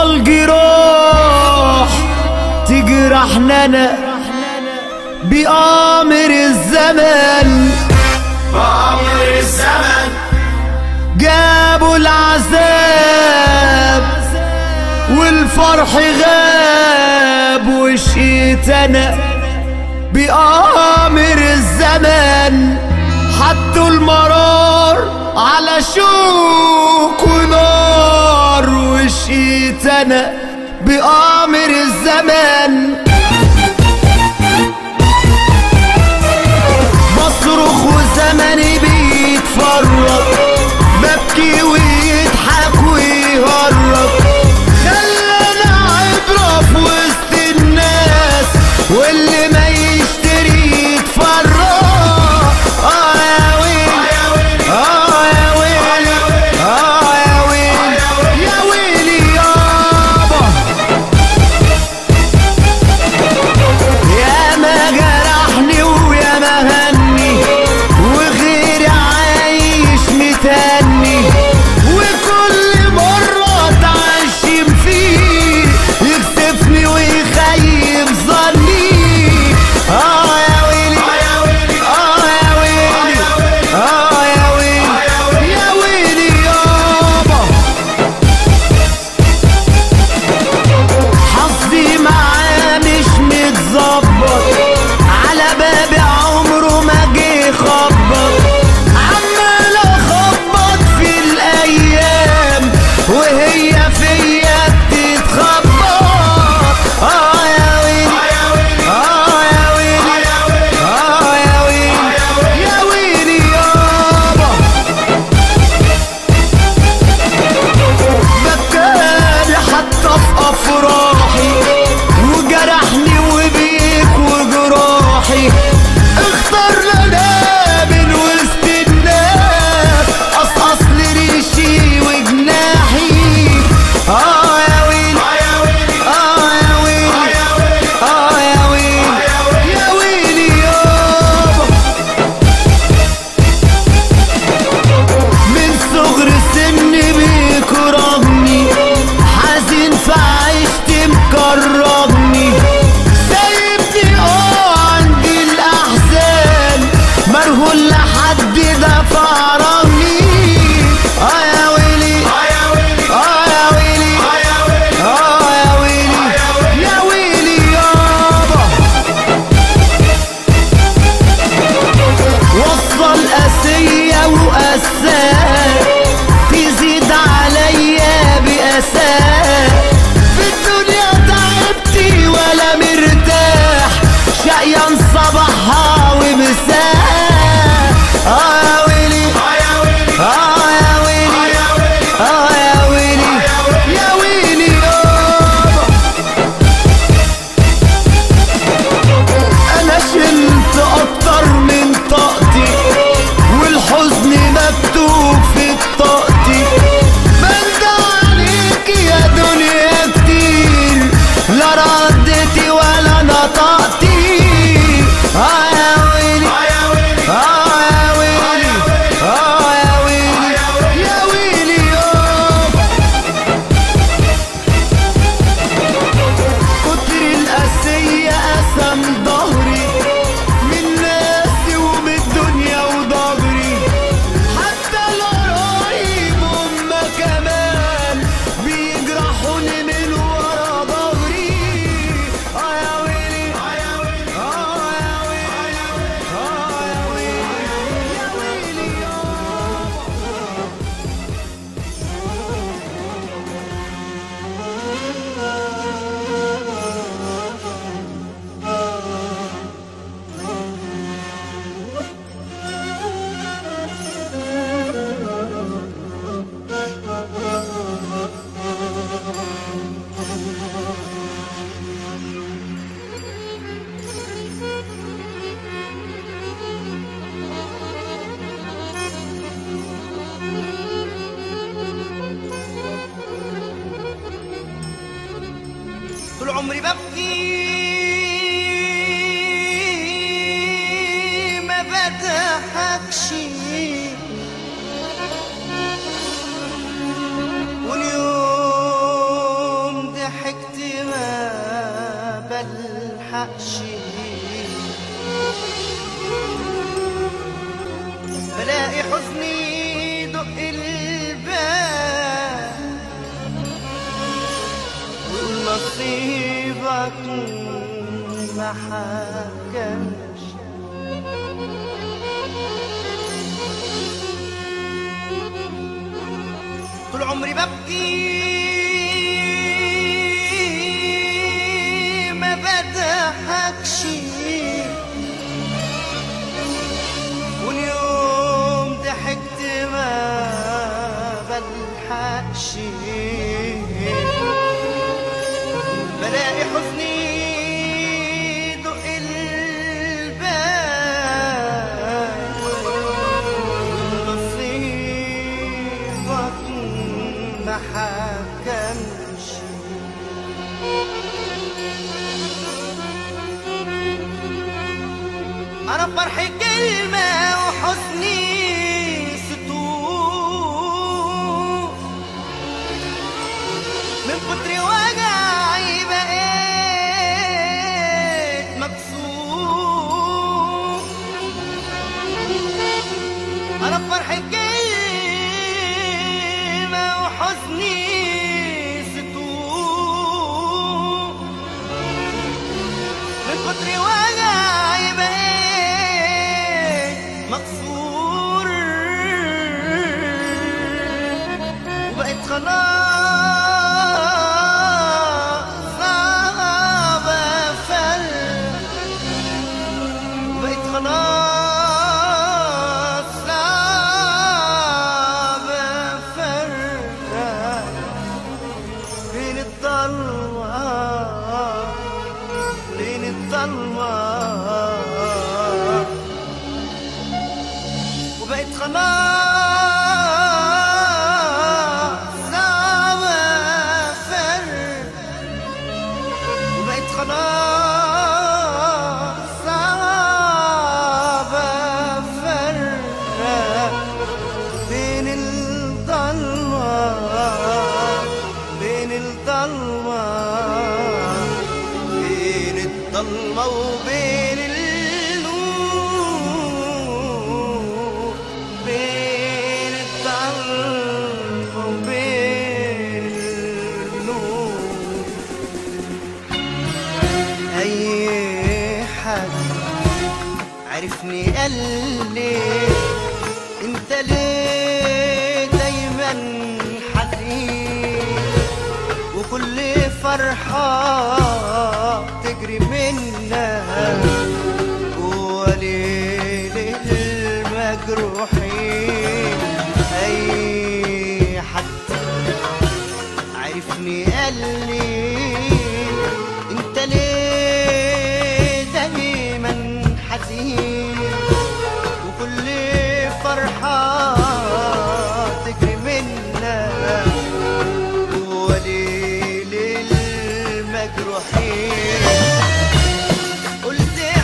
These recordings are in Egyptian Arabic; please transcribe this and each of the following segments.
الجراح تجرحنا بأمر الزمن بأمر الزمن جابوا العذاب والفرح غاب وشيت انا بأمر الزمن حطوا المرار على شوك ونار وشيت انا بأمر الزمن بصرخ وزمني بيتفرج ببكي ويضحك ويهرب خلانا عبرة في وسط الناس واللي ما يشتري يتفرج اه يا ويلي اه يا ويلي اه يا ويلي يا ويلي يابا يا ما جرحني ويا ما هني وغيري عايش متني وكل مرة اتعشم فيه يكسفني ويخيب ظني اه يا ويلي اه يا ويلي اه يا ويلي يا ويلي يابا حظي معاه مش متظبط على بابي عمره ما جه خبط عمال اخبط في الايام وهي فيا بتتخبط اه يا ويلي اه يا ويلي اه يا ويلي يا ويلي يابا بكاني حتى في افراحي وجرحني وبيك وجراحي اختار لنا من وسط الناس قصقص لي ريشي وجناحي اه يا ويلي اه يا ويلي اه يا ويلي يا ويلي يابا من صغر سني بيكرهني حزين في عيشتي مكرهني سايبني اه عندي الاحزان مرهون لحد دفع رهني اه يا ويلي اه يا ويلي اه يا ويلي يا ويلي يابا وصل قاسية وقساه تزيد عليا بأساه في الدنيا تعبتي ولا مرتاح شقيان صباحها ومساء اه يا ويلي اه يا ويلي اه يا ويلي يا ويلي يابا انا شلت اكتر من طاقتي والحزن مكتوب في بطاقتي بند عليك يا دنيا كتير لا ردتي ولا نطقتي اه يا ويلي اه يا ويلي اه يا ويلي يا ويلي يابا كتر القاسية قسم ظهري من ناسي ومن الدنيا وضجري حتى القرايب هما كمان بيجرحوني من ورا ظهري اه يا ويلي اه يا ويلي اه يا ويلي يا ويلي يابا طول عمري ببكي ما بضحكش واليوم بلحقش بلاقي حزني دق الباب ويقول نصيبك ما حكمش طول عمري ببكي ما بضحكش واليوم ضحكت ما بلحقش بلاقي حزني دق الباب نصيبك ما حكمش أنا فرحي كلمة وحزني سطور من كتر وجعي بقيت مكسور أنا فرحي كلمة وحزني سطور من كتر وجعي بقيت مكسور وبقيت خلاص صعب افرق بقيت خلاص صعب افرق بين الضلمة بين الضلمة وبقيت خلاص صعب افرق وبقيت خلاص صعب افرق بين الضلمة بين الضلمة بين الضلمة وبين النور بين الضلمة وبين النور أي حد عرفني قال لي انت ليه دايما حزين وكل فرحة تجري منها جوا ليل المجروحين أي حد عرفني قال لي انت ليه دايما حزين وكل فرحة تجري منها وليل المجروحين قلت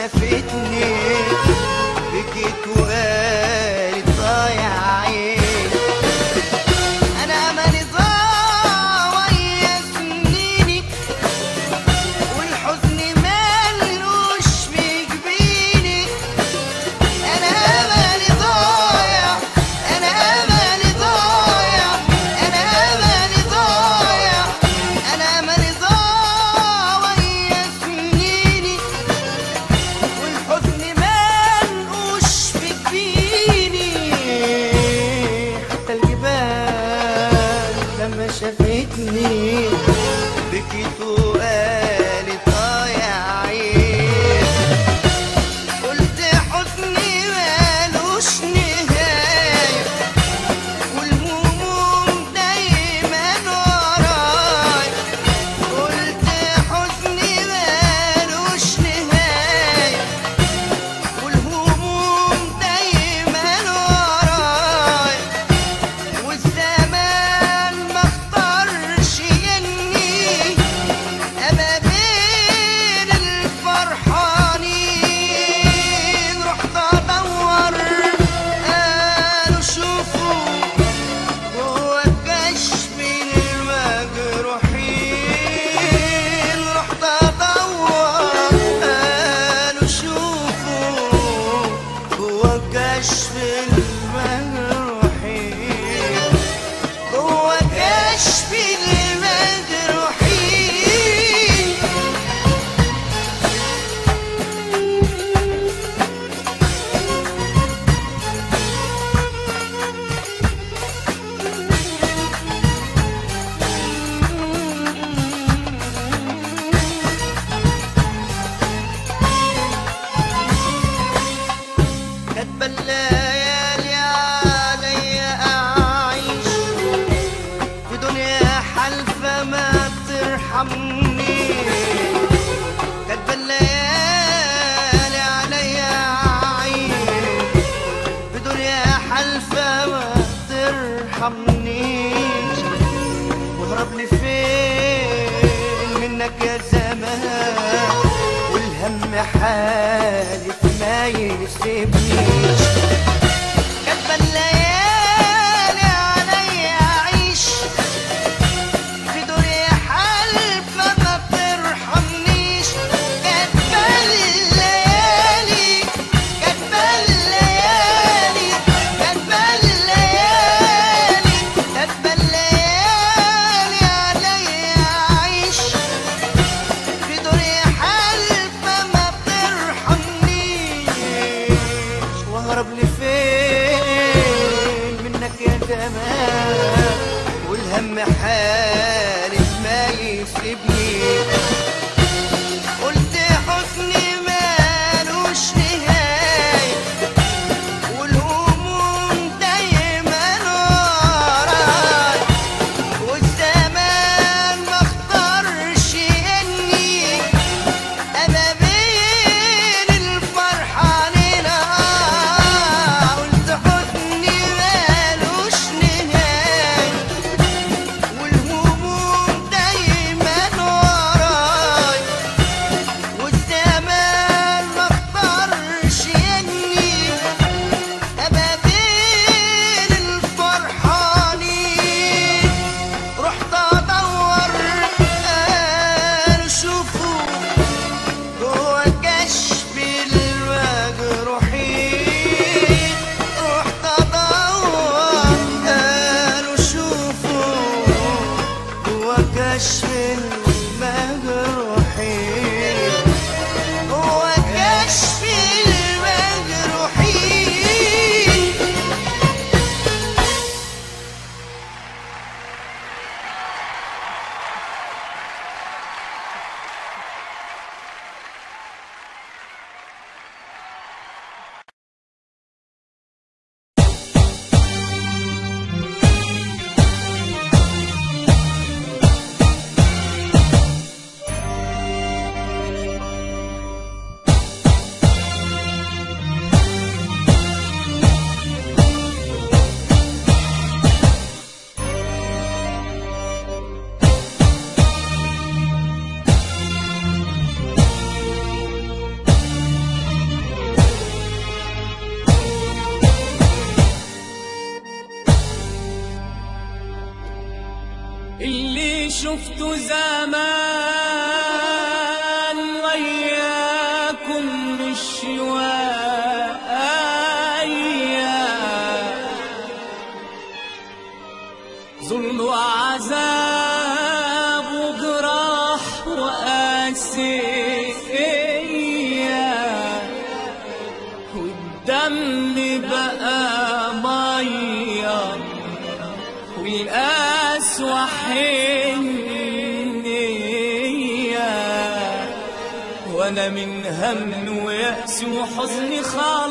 شافتني بكيت وقالت ضايع عيني انا املي ضاع ويا سنيني والحزن ملوش في جبيني انا املي ضايع انا املي ضايع انا املي ضايع انا املي ضاع ويا سنيني والحزن منقوش في جبيني حتى الجبال لما شافتني بكيت وقالت اه يا عين قلت حزني مالوش نهاية والهموم دايما وراي قلت حزني مالوش نهاية والهموم دايما وراي والزمان ما اختارش اني ابقى بين الفرحانين رحت ادور قالوا شوفوا هو الكشف للمجروحين رحت ادور قالوا شوفوا هو كشف المجروحين هو كشف المجروحين كاتبة الليالي عليا أعيش في دنيا حلفة ما ترحمني كاتبة الليالي عليا أعيش في دنيا حلفة ما ترحمنيش واهرب لي فين منك يا زمان والهم حالف ما يسيبنيش كاتبة الليالي عليا أعيش في دنيا حلفة ما ترحمنيش كاتبة الليالي كاتبة الليالي كاتبة الليالي كاتبة الليالي عليا أعيش في دنيا حلفة ما بترحمنيش واهرب لي فين منك يا زمان والهم حالف ما يسيبني قلت حزني مالوش نهاية والهموم دايما وراي والزمان ما اختارش اني ابقى بين الفرحانين آه، قلت حزني مالوش نهاية والهموم شفته زمان وياكم مش شوية ظلم وعذاب وجراح وقاسية والدم بقى ميه والقاس وحنية وانا من هم ويأس وحزن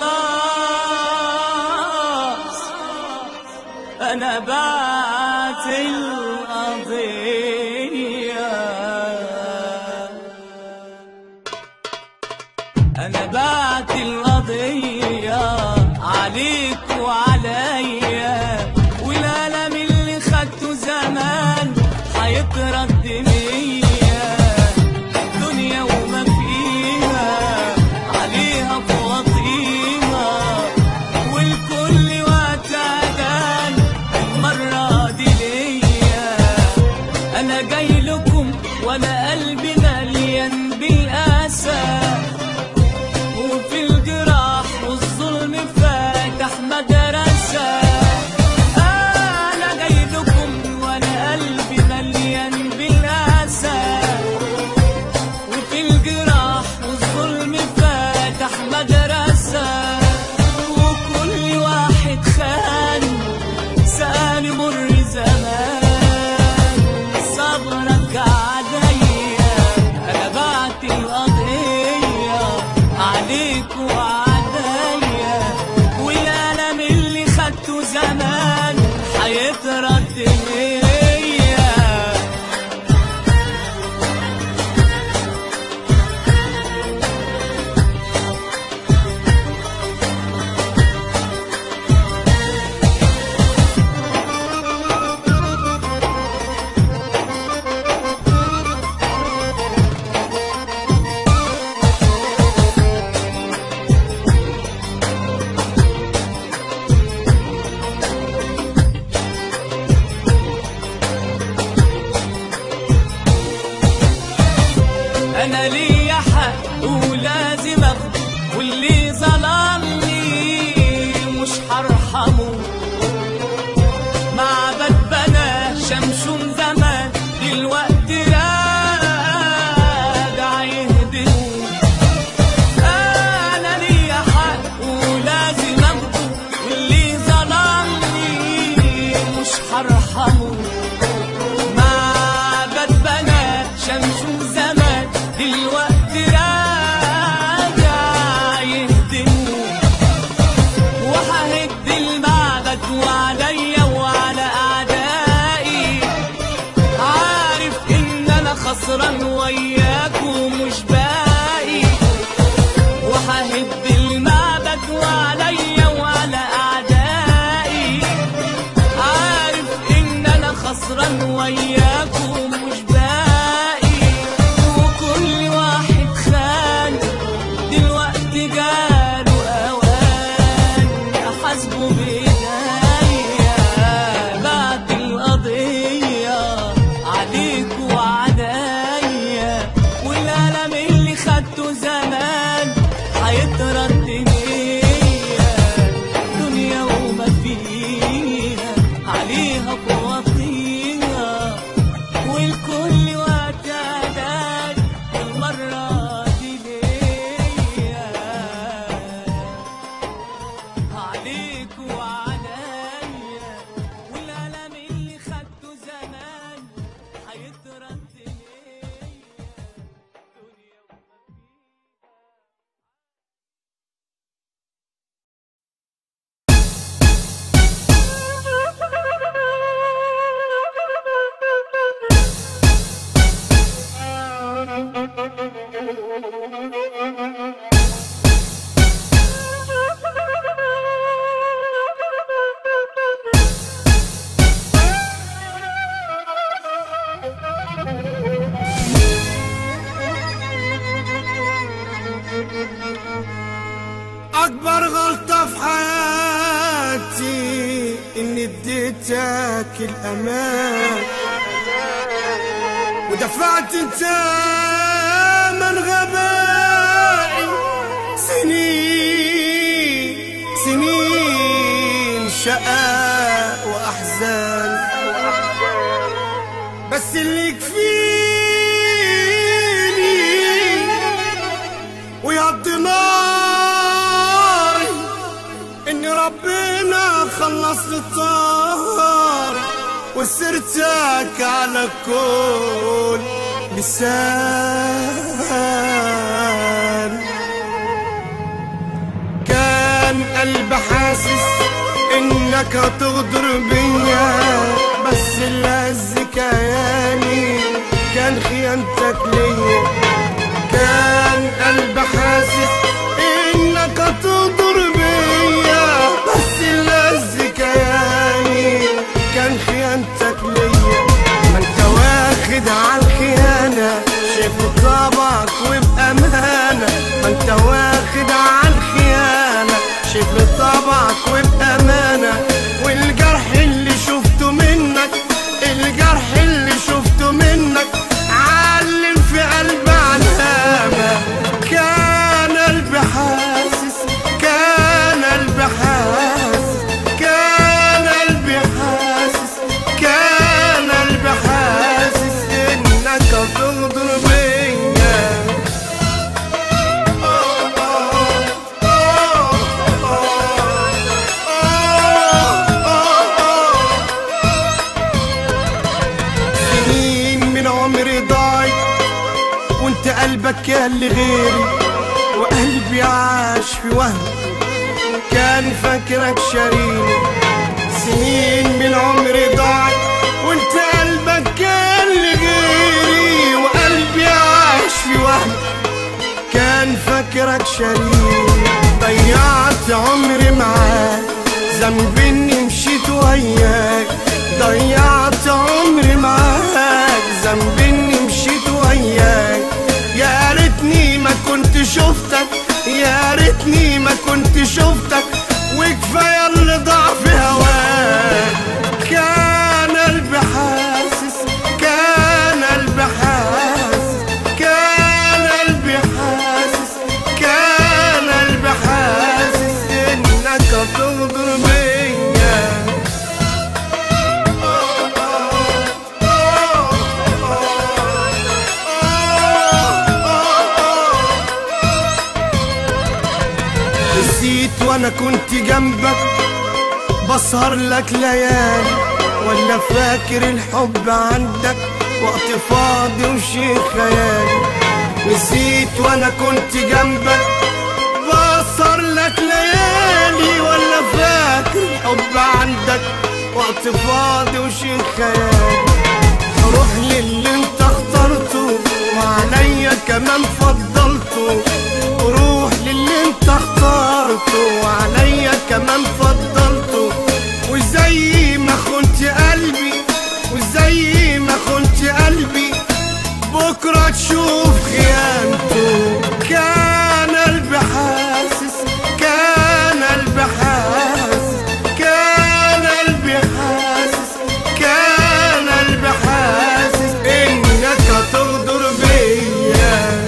خلاص انا بعت القضية انا بعت القضية عليك وعليا والألم اللي خدته زمان هيترد مية دنيا وما فيها عليها فواطيها والكل وقت أذان المرة دي ليا أنا جاي لكم وأنا قلبي مليان بالأسى وفي الجراح والظلم فاتح مدرسة أنا جاي لكم وأنا قلبي مليان بالأسى وفي الجراح والظلم فاتح مدرسة وكل واحد خان سأل مر زمان صبرك عليا أنا بعت القضية عليك وعليا والألم اللي خدته زمان هيترد ليا انا ليا حق ولازم اخده واللي ظلمني مش هرحمه معبد بنا شمشون زمان دلوقتي راجع يهدمه انا ليا حق ولازم اخده واللي ظلمني مش هرحمه معبد بنا شمس زمان دلوقتي راجع يهدمه وههد المعبد وعليا وعلى اعدائي عارف ان انا خسران وياك ومش باقي وههد المعبد وعليا وعلى اعدائي عارف ان انا خسران وياك ومش باقي وكل واحد خان دلوقتي جاله اوان احاسبه بايديا بعد القضيه عليك وعليا والالم اللي خدته زمان هيترد ليا دنيا وما فيها عليها فواطيها والكل وقت أدان المرة دي ليا عليك وعليا والألم اللي خدته زمان هيترد ليا دنيا وما فيها أكبر غلطة في حياتي إني اديتك الأمان دفعت انت من غبائي سنين سنين شقاء واحزان بس اللي يكفيني ويقضي ناري ان ربنا خلص الطار وسرتك على كل لسان كان قلبي حاسس انك هتغدر بيا بس اللي هز كياني كان خيانتك ليا كان قلبي حاسس انك هتغدر بيا بس اللي هز كياني كان خيانتك ليا ما انت واخد على الخيانة شايف طبعك وبأمانة ما انت واخد على الخيانة شايف طبعك وبأمانة والجرح اللي شفته منك الجرح اللي شفته منك علم في قلبي علامة كان قلبي حاسس كان قلبي حاسس كان قلبي حاسس كان قلبي حاسس انك هتغدر بيا سنين من عمري ضايع وانت قلبك كان لغيري وقلبي عاش في وهم كان فاكرك شريك سنين من عمري ضاعت وانت قلبك كان لغيري وقلبي عاش في وهم كان فاكرك شريك ضيعت عمري معاك ذنب اني مشيت وياك ضيعت عمري معاك ذنب اني مشيت وياك يا ريتني ما كنت شفتك يا ريتني ما كنت شفتك وكفايه اللي ضاع في هواك كان قلبي حاسس كان قلبي حاسس كان قلبي حاسس كان قلبي حاسس انك هتغدر بيا نسيت وانا كنت جنبك بسهر لك ليالي ولا فاكر الحب عندك وقت فاضي وشي خيالي نسيت وانا كنت جنبك بسهر لك ليالي ولا فاكر الحب عندك وقت فاضي وشي خيالي روح للي انت اخترته وعليا كمان فضلته روح للي انت اخترته وعليا كمان فضلته وزي ما خنت قلبي وزي ما خنت قلبي بكرة تشوف خيانته كان قلبي حاسس كان قلبي حاسس كان قلبي حاسس كان قلبي حاسس انك هتغدر بيا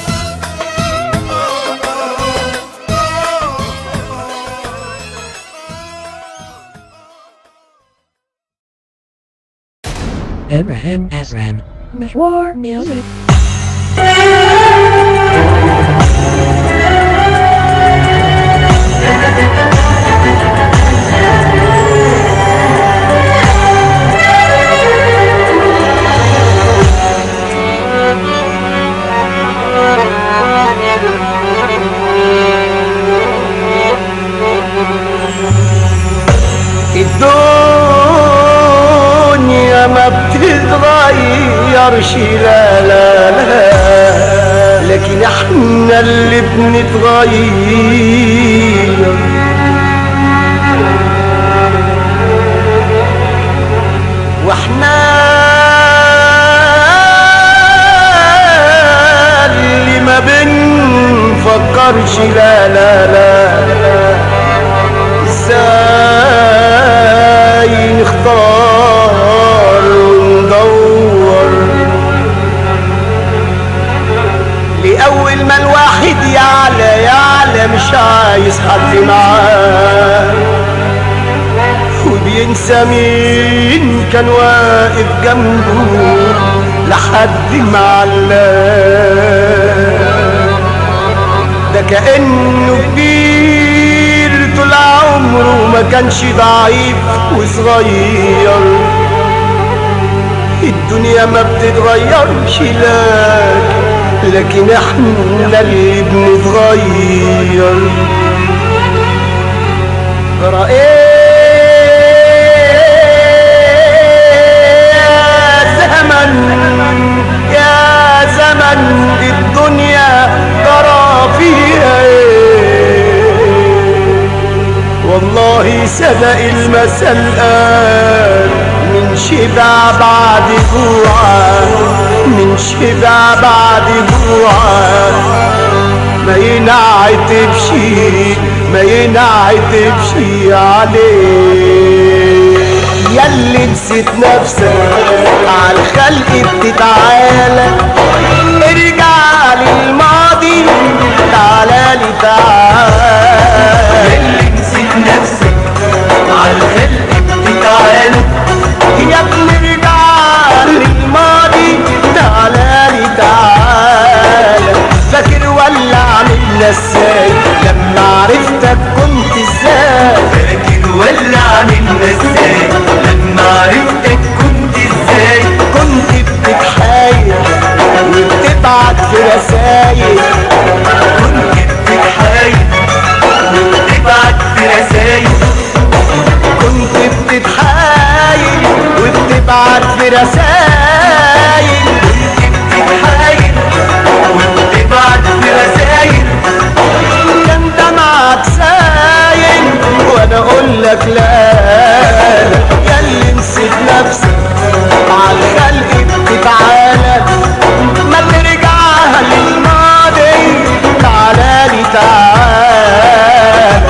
Abraham Azram. War music. الدنيا ما بتتغيرش لا لا لا لكن احنا اللي بنتغير واحنا اللي ما بنفكرش لا لا لا ازاي نختار وندور ينسى مين كان واقف جنبه لحد ما علاه ده كأنه كبير طول عمره ما كانش ضعيف وصغير الدنيا ما بتتغيرش لكن لكن احنا اللي بنتغير رأيت يا زمن يا زمن الدنيا ترى فيها ايه والله صدق المثل قال من شبع بعد جوع من شبع بعد جوع ما ينعتبش ما ينعتبش عليه ياللي نسيت نفسك عالخلق بتتعالى ارجع للماضي تعالى لي تعالى ياللي نسيت نفسك عالخلق بتتعالى يا ابني ارجع للماضي تعالى لي تعالى فاكر ولا عملنا ازاي لما عرفتك كنت ازاي فاكر ولا عملنا ازاي لما عرفتك كنت ازاي كنت بتتحايل وبتبعت في رسايل كنت بتتحايل وبتبعت في رسايل كنت بتتحايل وبتبعت في رسايل كنت بتتحايل وبتبعت في رسايل كان دمعك سايل وانا اقول لك لا يا اللي نسيت نفسك مع الخلق بتتعالى ما ترجعها للماضي تعالى لي تعالى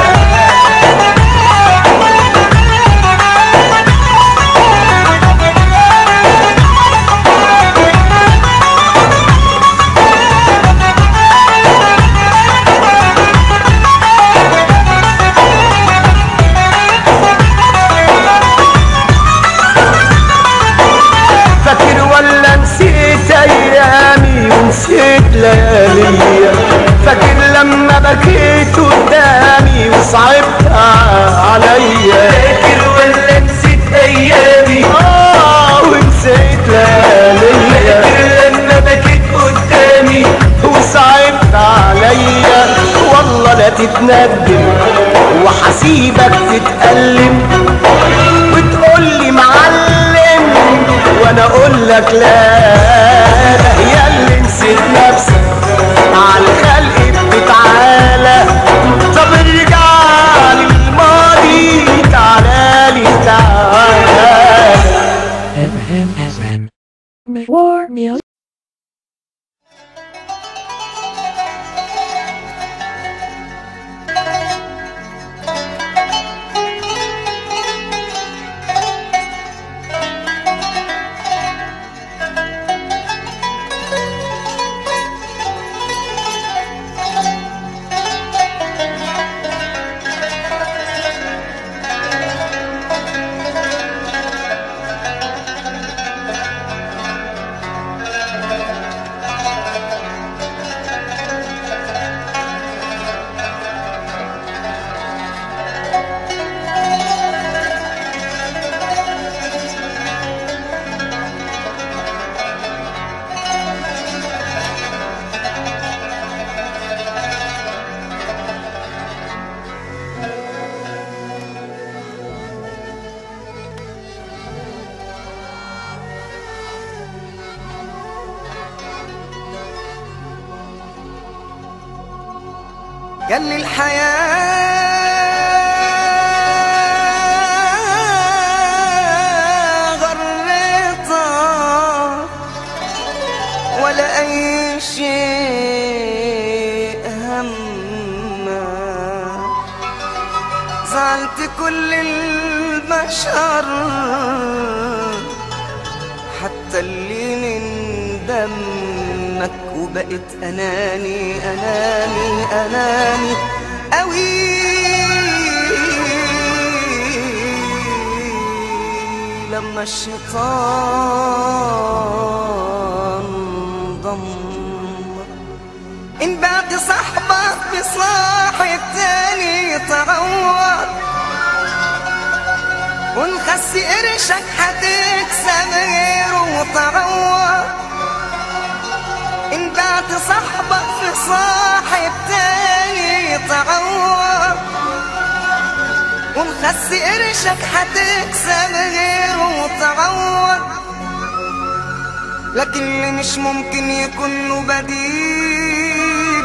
فاكر ولا نسيت ايامي ونسيت ليالي فاكر لما بكيت قدامي وصعبت عليا فاكر ولا نسيت ايامي اه ونسيت ليالي فاكر لما بكيت قدامي وصعبت عليا والله لا تتندم وحسيبك تتألم وتقول لي معلم وانا اقول لك لا ده هي اللي نسيت نفسك على الخلق بتتعالى طب ارجع للماضي تعالى لي تعالى Abraham Azram. War Music. قال لي الحياة غريطة ولا أي شيء همه زعلت كل البشر حتى اللي من دمك وبقيت اناني اناني اناني قوي لما الشيطان ضمك إن بعد صاحبك بصاحب تاني تعوض ونخسي قرشك هتكسب غيره وتعوض إن بعت صاحبك في صاحب تاني تعوض ونخسي قرشك هتكسب غيره وتعوض لكن اللي مش ممكن يكون له بديل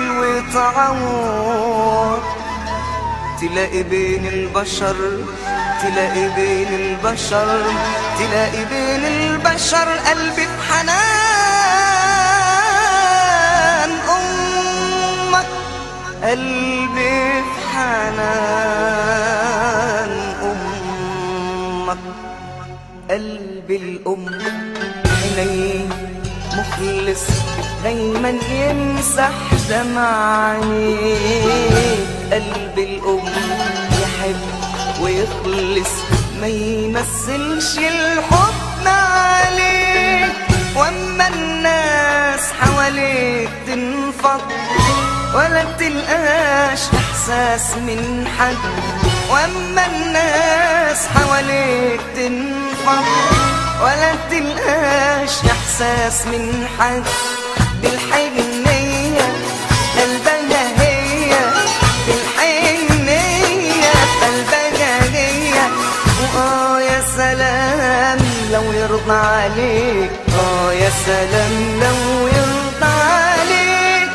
ويتعوض تلاقي بين البشر تلاقي بين البشر تلاقي بين البشر قلبي في حنان أمك قلبي في حنان أمك قلب الأم حنين مخلص دايما يمسح دمع عينيك قلب الأم يحب ويخلص ما يمثلش الحب عليك واما الناس حواليك تنفض ولا تلقاش احساس من حد واما الناس حواليك تنفض ولا تلقاش احساس من حد بالحنية قلبها هي بالحنية قلبها هي وآه يا سلام لو يرضى عليك آه يا سلام لو يرضى عليك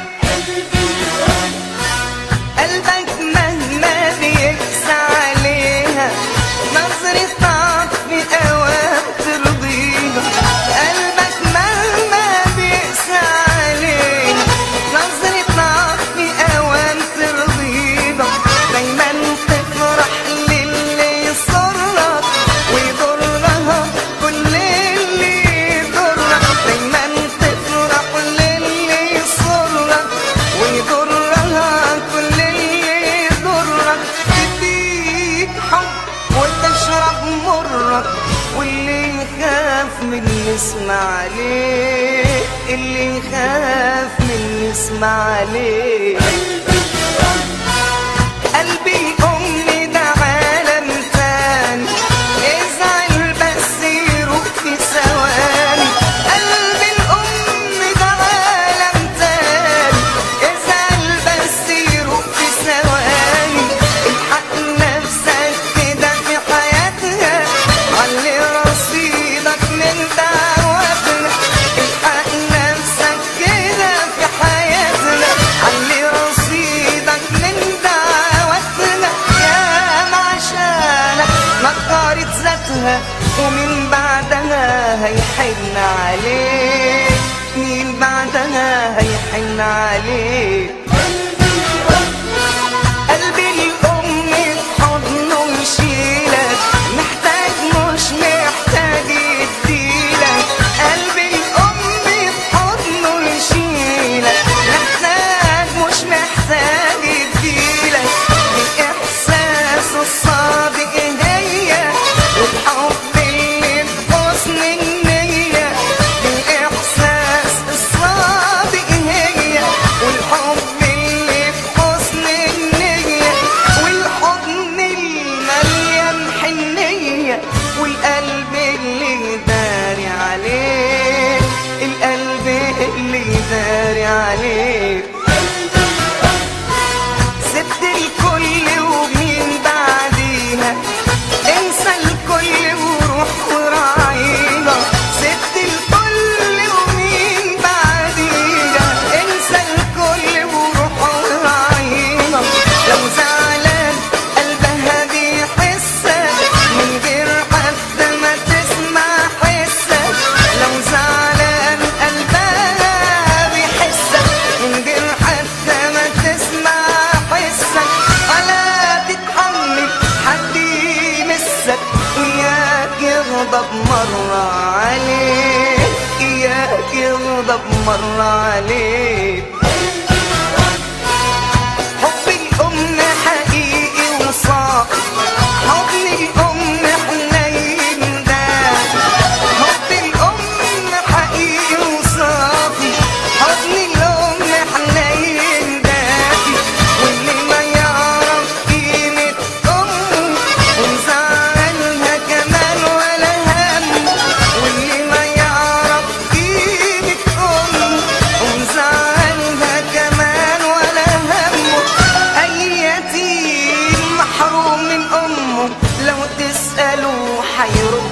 قلبك مهما بيكسى عليها نظرة عطف أوام ترضيها قلبك مهما بيكسى عليها نظرة عطف أوام ترضيها دايما تفرح للي يسرك ويضرها كل اللي يضرك دايما تفرح للي يسرك ويضرها كل اللي يضرك تديك حب وتشرب مرك واللي يخاف من يسمع عليه اللي يخاف من يسمع عليه قلبي الأم ده عالم تاني ازعل بس يروح في ثواني قلبي الأم ده عالم تاني ازعل بس يروح في ثواني الحق نفسك كده في حياتها علي رصيدك من دعواتنا الحق نفسك كده في حياتنا علي رصيدك من دعواتنا يا معشانك نقرت ذاتها ومن بعدها هيحن عليك مين بعدها هيحن عليك قلبي الأم في حضنه يشيلك محتاج مش محتاج يديلك قلبي الأم في حضنه يشيلك محتاج مش محتاج يديلك الإحساس الصادق هي والحب اللي بحسن النية الإحساس الصادق هي والحب اللي بحسن النية والحضن المليان حنية والقلب اللي داري عليه القلب اللي داري عليه سبت الكل ومين بعديها انسى الكل وروح وراعيها سبت الكل ومين بعديها انسى الكل وروح وراعيها لو زعلان قلبها بيحسك من غير حتى ما تسمع حسك لو زعلان قلبها بيحسك من غير حتى ما تسمع حسك ولا تتحمل حد يمسك وياك يغضب مرة عليك إياك يغضب مرة عليك حب الأم حقيقي وصافي حضن الأم حنين ده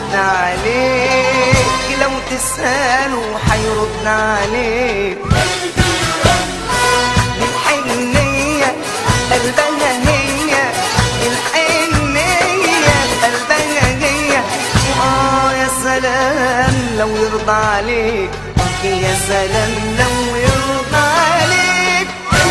هيرد عليك لو تسأله هيرد عليك الحنية قلبها هي الحنية قلبها هي اه يا سلام لو يرضى عليك يا سلام لو يرضى عليك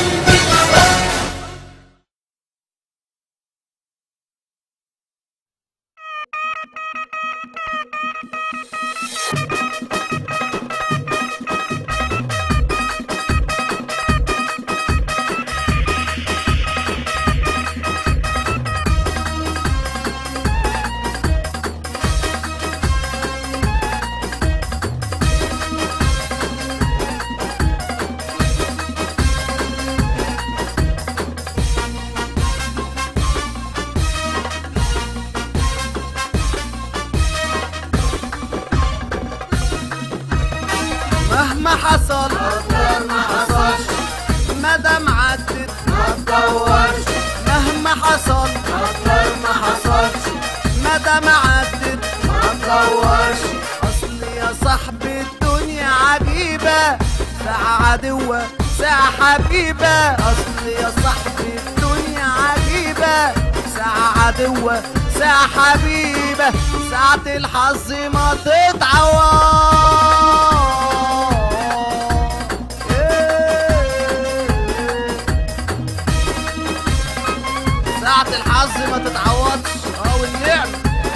مهما حصل ما حصلش ما دام عدت ما تدورش مهما حصل ما حصلش ما دام عدت ما تدورش اصل يا صاحبي الدنيا عجيبة ساعة عدوة ساعة حبيبة اصل يا صاحبي الدنيا عجيبة ساعة عدوة ساعة حبيبة ساعة الحظ ما تتعوض ساعة الحظ ما تتعوضش اه والنعم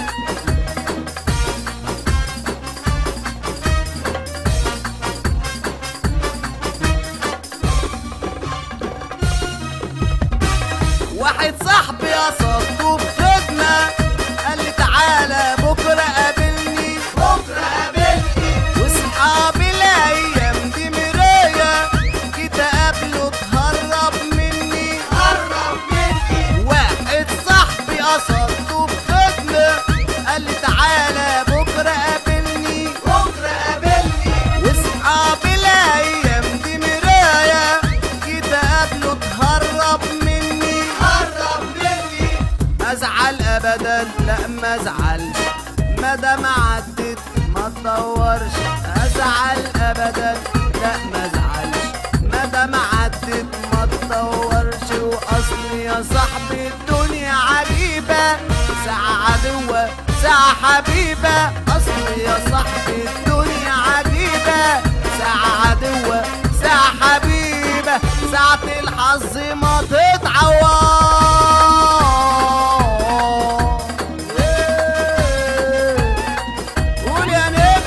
واحد صاحبي قصدته بخدمة قال لي تعالى بكرة قابلني بكرة قابلني واصحابي الأيام دي مراية جيت أقابله تهرب مني هرب مني واحد صاحبي قصدته بخدمة قال لي تعالى بكرة قابلني بكرة قابلني واصحابي الأيام دي مراية جيت أقابله تهرب مني هرب مني ازعل ابدا لا ما ازعلش ما دام عدت ما تدورش ازعل ابدا لا ما ازعلش ما دام عدت ما تدورش واصلي يا صاحبي الدنيا عجيبه ساعه عدوه ساعه حبيبه اصلي يا صاحبي الدنيا عجيبه ساعه عدوه ساعه حبيبه ساعه الحظ ما تتعوض قول يا نجم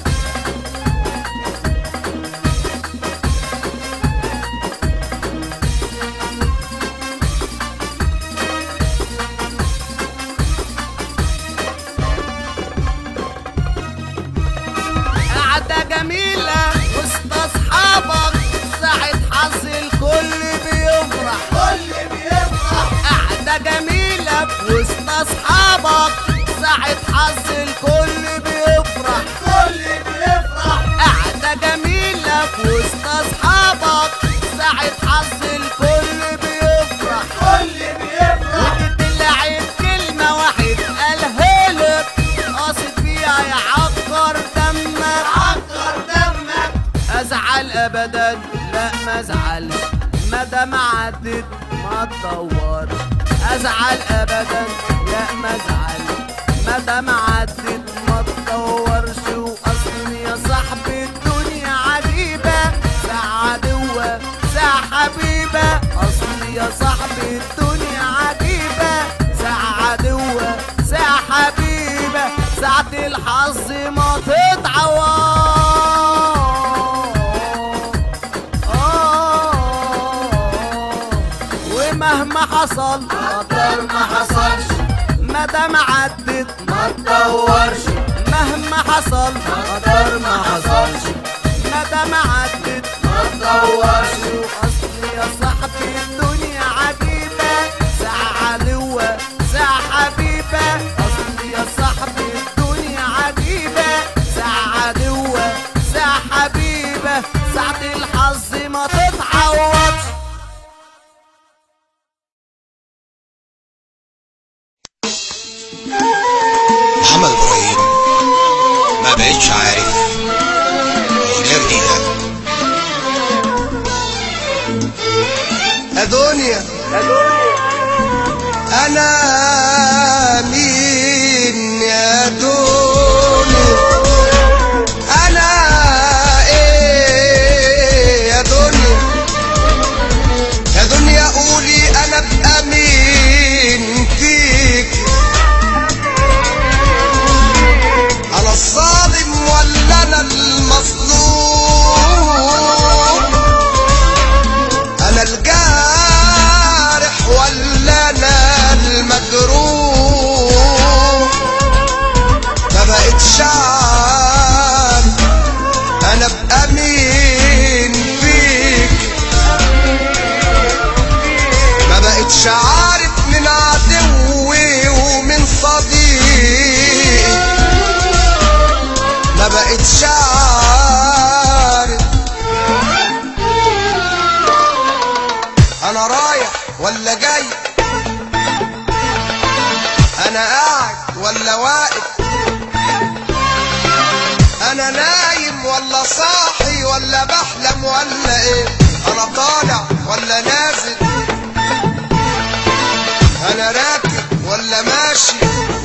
قعدة جميلة وسط أصحابك ساعة حظ الكل بيفرح كل بيفرح قعدة جميلة وسط أصحابك ساعة حظ الكل بيفرح كل بيفرح قعدة جميلة وسط أصحابك ساعة حظ الكل بيفرح كل بيفرح وتتلعب كلمة واحد قالها لك قاصد بيها يعكر دمك عكر دمك ازعل ابدا لا ما ازعلش ما دام عدت ما تدورش ازعل ابدا لا ما ازعلش ما دام عدت ما تدورش واصلي يا صاحبي الدنيا عجيبه ساعه عدوه ساعه حبيبه اصلي يا صاحبي الدنيا عجيبه ساعه عدوه ساعه حبيبه ساعه الحظ ما تتعوض ومهما حصل قدر ما حصلش ما دام عدت ما تدورش مهما حصل قدر ما حصلش ما دام عدت ما تدورش اصل يا صاحبي الدنيا عجيبه ساعه عدوه ساعه حبيبه اصل يا صاحبي الدنيا عجيبه ساعه عدوه ساعه حبيبه ساعه الحظ ما تتعوضش محمد ابراهيم ما بقتش عارف اغنيه جديده يا دنيا انا مين يا دنيا انا ايه يا دنيا يا دنيا قولي انا ابقى مين فيك انا الظالم ولا انا المظلوم انا الجارح ولا انا المجروح ما بقتش عارف انا ابقى مين فيك ما بقتش عارف من عدوي ومن صديقي ما بقتش عارف انا رايح ولا جاي انا قاعد ولا واقف انا نايم ولا صاحي ولا بحلم ولا ايه انا طالع ولا نازل انا راكب ولا ماشي